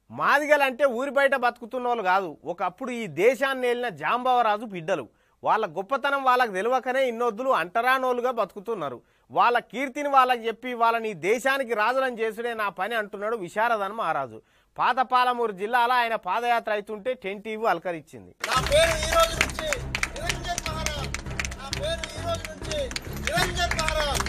మాదిగలంటే ఊరి బయట బతుకుతున్న వాళ్ళు కాదు ఒకప్పుడు ఈ దేశాన్ని వెళ్ళిన జాంబవరాజు బిడ్డలు వాళ్ళ గొప్పతనం వాళ్ళకి తెలియకనే ఇన్నొద్దులు అంటరానోలుగా బతుకుతున్నారు వాళ్ళ కీర్తిని వాళ్ళకి చెప్పి వాళ్ళని ఈ దేశానికి రాజులను చేసుడే నా పని అంటున్నాడు విశారదన్ మహారాజు పాతపాలమూరు జిల్లాలో ఆయన పాదయాత్ర అవుతుంటే టెన్ టీవీ అలకరించింది నా పేరు ఈ రోజు నుంచి నిరంజన్ మహారాజ్ నా పేరు ఈ రోజు నుంచి నిరంజన్ మహారాజ్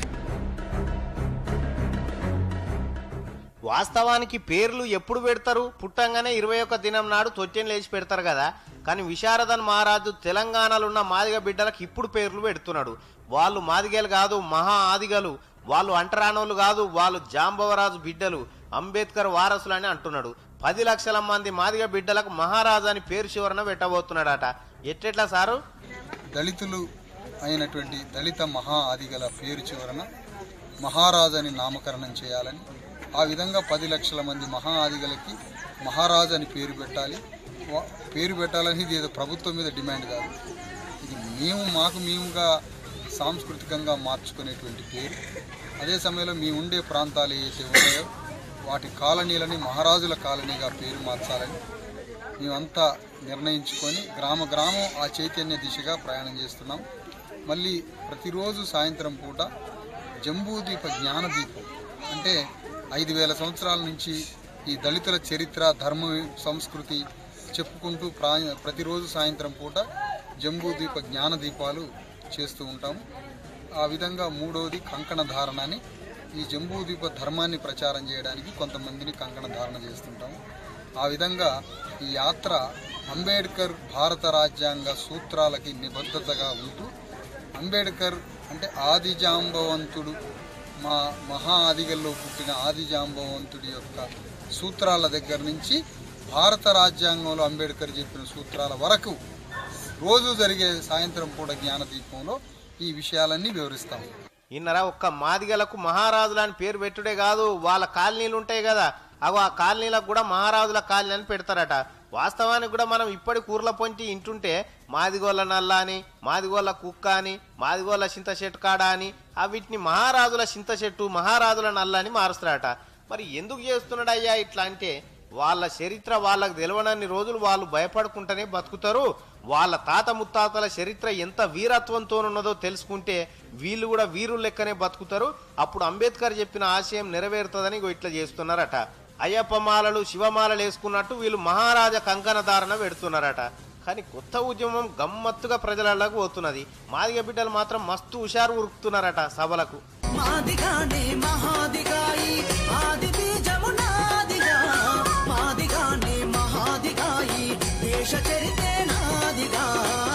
వాస్తవానికి పేర్లు ఎప్పుడు పెడతారు పుట్టంగానే ఇరవై ఒక్క దినం నాడు తొట్టెని లేచి పెడతారు కదా కానీ విశారదన్ మహారాజు తెలంగాణలో ఉన్న మాదిగ బిడ్డలకు ఇప్పుడు పేర్లు పెడుతున్నాడు వాళ్ళు మాదిగలు కాదు మహా ఆదిగలు వాళ్ళు అంటరానోళ్ళు కాదు వాళ్ళు జాంబవరాజు బిడ్డలు అంబేద్కర్ వారసులు అని అంటున్నాడు పది లక్షల మంది మాదిగ బిడ్డలకు మహారాజు అని పేరు చివరన పెట్టబోతున్నాడట ఎట్టెట్లా సారు దళితులు అయినటువంటి దళిత మహా ఆదిగల పేరు చివరన మహారాజు అని నామకరణం చేయాలని ఆ విధంగా పది లక్షల మంది మహా ఆదిగలకి మహారాజు అని పేరు పెట్టాలి వా- పేరు పెట్టాలని ఇది ఏదో ప్రభుత్వం మీద డిమాండ్ కాదు ఇది మేము మాకు మేముగా సాంస్కృతికంగా మార్చుకునేటువంటి పేరు అదే సమయంలో మీ ఉండే ప్రాంతాలు ఏవైతే ఉన్నాయో వాటి కాలనీలని మహారాజుల కాలనీగా పేరు మార్చాలని మేమంతా నిర్ణయించుకొని గ్రామ గ్రామం ఆ చైతన్య దిశగా ప్రయాణం చేస్తున్నాం మళ్ళీ ప్రతిరోజు సాయంత్రం పూట జంబూదీప జ్ఞానదీపం అంటే ఐదు వేల సంవత్సరాల నుంచి ఈ దళితుల చరిత్ర ధర్మం సంస్కృతి చెప్పుకుంటూ ప్రా ప్రతిరోజు సాయంత్రం పూట జంబూదీప జ్ఞానదీపాలు చేస్తూ ఉంటాము ఆ విధంగా మూడవది కంకణ ధారణ అని ఈ జంబూదీప ధర్మాన్ని ప్రచారం చేయడానికి కొంతమందిని కంకణ ధారణ చేస్తుంటాము ఆ విధంగా ఈ యాత్ర అంబేద్కర్ భారత రాజ్యాంగ సూత్రాలకి నిబద్ధతగా ఉంటూ అంబేద్కర్ అంటే ఆది జాంబవంతుడు మా మహా ఆదిగల్లో పుట్టిన ఆది జాంబవంతుడి యొక్క సూత్రాల దగ్గర నుంచి భారత రాజ్యాంగంలో అంబేద్కర్ చెప్పిన సూత్రాల వరకు రోజు జరిగే సాయంత్రం పూట జ్ఞానదీపంలో ఈ విషయాలన్నీ వివరిస్తాము ఇన్నరా ఒక్క మాదిగలకు మహారాజులు అని పేరు పెట్టుడే కాదు వాళ్ళ కాలనీలు ఉంటాయి కదా అగో ఆ కాలనీలకు కూడా మహారాజుల కాలనీ అని పెడతారట వాస్తవానికి కూడా మనం ఇప్పటి కూరల పొంచి ఇంటుంటే మాదిగోళ్ళ నల్ల అని మాదిగోళ్ళ కుక్క అని మాదిగోళ్ళ చింత చెట్టు కాడ అని ఆ వీటిని మహారాజుల చింత చెట్టు మహారాజుల నల్ల అని మారుస్తారట మరి ఎందుకు చేస్తున్నాడు అయ్యా ఇట్లా అంటే వాళ్ళ చరిత్ర వాళ్ళకు తెలియనన్ని రోజులు వాళ్ళు భయపడుకుంటూనే బతుకుతారు వాళ్ళ తాత ముత్తాతల చరిత్ర ఎంత వీరత్వంతో ఉన్నదో తెలుసుకుంటే వీళ్ళు కూడా వీరులు లెక్కనే బతుకుతారు అప్పుడు అంబేద్కర్ చెప్పిన ఆశయం నెరవేరుతుందని ఇగో ఇట్లా చేస్తున్నారట అయ్యప్ప మాలలు శివమాలలు వేసుకున్నట్టు వీళ్ళు మహారాజ కంకణ ధారణ పెడుతున్నారట కానీ కొత్త ఉద్యమం గమ్మత్తుగా ప్రజలలోకి పోతున్నది మాదిగ బిడ్డలు మాత్రం మస్తు హుషారు ఉరుకుతున్నారట సభలకు మాదిగానే మహాదిగాయి ఆది బీజము నాదిగా మాదిగానే మహాదిగాయి దేశ చరితే నాదిగా